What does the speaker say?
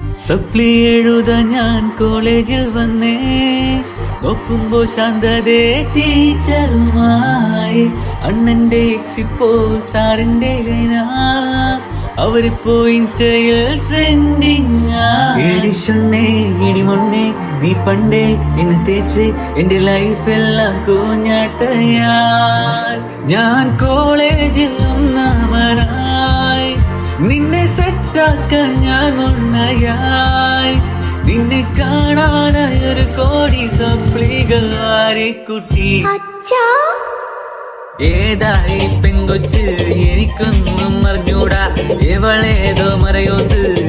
സപ്ലി എഴുത ഞാൻ കോളേജിൽ വന്നേ നോക്കുമ്പോ ശാന്തതേ ടീച്ചറുമായി അണ്ണന്റെ എക്സിപ്പോ സാറിന്റെ കൈന അവരിപ്പോ ഇൻസ്റ്റയിൽ ട്രെൻഡിങ് എടിഷുണ്ണേ ഇടിമൊണ്ണേ നീ പണ്ടേ എന്നെ തേച്ച് എന്റെ ലൈഫ് എല്ലാം കൂഞ്ഞാട്ടയാ ഞാൻ കോളേജിൽ ഒന്നാമനായി നിന്നെ സെറ്റാക്കാൻ ഞാൻ മുന്നയായി നിന്നെ കാണാനായി ഒരു കോടി സപ്ലികൾ കുട്ടി അച്ഛാ ഏതായി പെങ്കൊച്ച് എനിക്കൊന്നും അറിഞ്ഞൂടാ എവളേതോ മറയോത്ത്